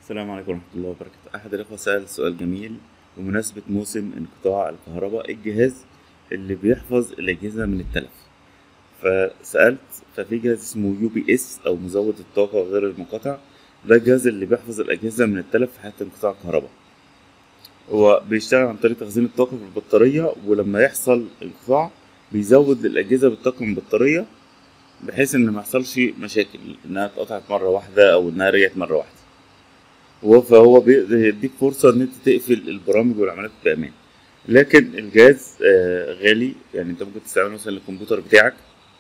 السلام عليكم ورحمة الله وبركاته أحد الأخوة سأل سؤال جميل بمناسبة موسم انقطاع الكهرباء إيه الجهاز اللي بيحفظ الأجهزة من التلف فسألت ففي جهاز اسمه يو بي اس أو مزود الطاقة غير المنقطع ده الجهاز اللي بيحفظ الأجهزة من التلف في حالة انقطاع الكهرباء هو بيشتغل عن طريق تخزين الطاقة في البطارية ولما يحصل انقطاع بيزود الأجهزة بالطاقة من البطارية بحيث إن ما يحصلش مشاكل إنها اتقطعت مرة واحدة أو إنها رجعت مرة واحدة هو فهو بيديك فرصة إن أنت تقفل البرامج والعمليات بأمان لكن الجهاز آه، غالي يعني أنت ممكن تستعمله مثلا للكمبيوتر بتاعك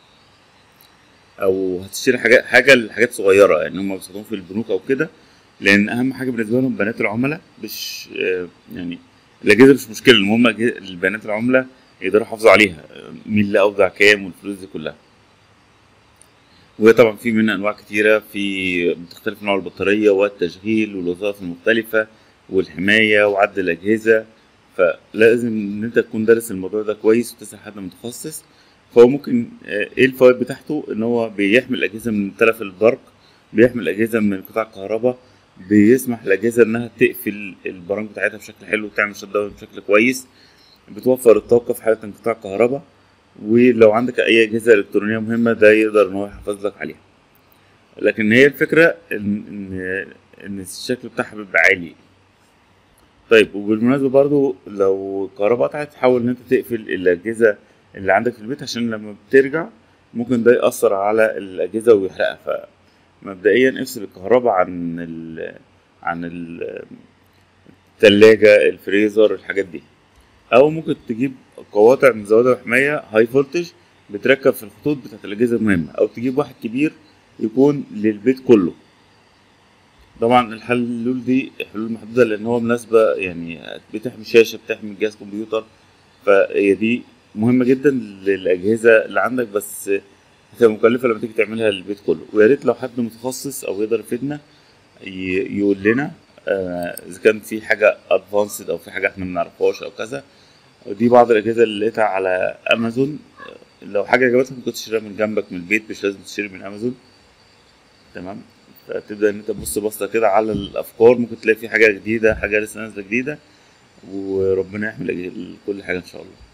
أو هتشتري حاجة حاجة لحاجات صغيرة يعني هم بيستخدموه في البنوك أو كده لأن أهم حاجة بالنسبة لهم بيانات العملاء مش آه، يعني الأجهزة مش مشكلة المهم أجه- البيانات العملاء يقدروا يحافظوا عليها آه، مين اللي أودع كام والفلوس دي كلها وهي طبعا في منها انواع كتيره في بتختلف نوع البطاريه والتشغيل والوظائف المختلفه والحمايه وعد الاجهزه فلازم ان انت تكون دارس الموضوع ده كويس وتسال حد متخصص فهو ممكن آه، ايه الفوائد بتاعته ان هو بيحمي الاجهزه من تلف البرق بيحمي الاجهزه من انقطاع الكهرباء بيسمح للاجهزه انها تقفل البرامج بتاعتها بشكل حلو وتعمل شت داون بشكل كويس بتوفر الطاقه في حاله انقطاع الكهرباء ولو عندك اي اجهزه الكترونيه مهمه ده يقدر ان هو يحافظ لك عليها لكن هي الفكره ان ان ان الشكل بتاعها بيبقى عالي طيب وبالمناسبه برضو لو الكهرباء قطعت حاول ان انت تقفل الاجهزه اللي عندك في البيت عشان لما بترجع ممكن ده ياثر على الاجهزه ويحرقها فمبدئيا افصل الكهرباء عن ال عن ال- التلاجة الفريزر الحاجات دي او ممكن تجيب قواطع مزودة وحماية هاي فولتج بتركب في الخطوط بتاعت الأجهزة المهمة أو تجيب واحد كبير يكون للبيت كله طبعا الحلول دي حلول محدودة لأن هو مناسبة يعني بتحمي شاشة بتحمي جهاز كمبيوتر فهي دي مهمة جدا للأجهزة اللي عندك بس هتبقى مكلفة لما تيجي تعملها للبيت كله ويا ريت لو حد متخصص أو يقدر يفيدنا ي- يقول لنا آه، إذا كان في حاجة أدفانسد أو في حاجة إحنا ما نعرفهاش أو كذا دي بعض الأجهزة اللي لقيتها على أمازون لو حاجة عجبتك ممكن تشتريها من جنبك من البيت مش لازم تشتري من أمازون تمام فتبدأ إن أنت تبص بصة كده على الأفكار ممكن تلاقي في حاجة جديدة حاجة لسه نازلة جديدة وربنا يحمي الأج- كل حاجة إن شاء الله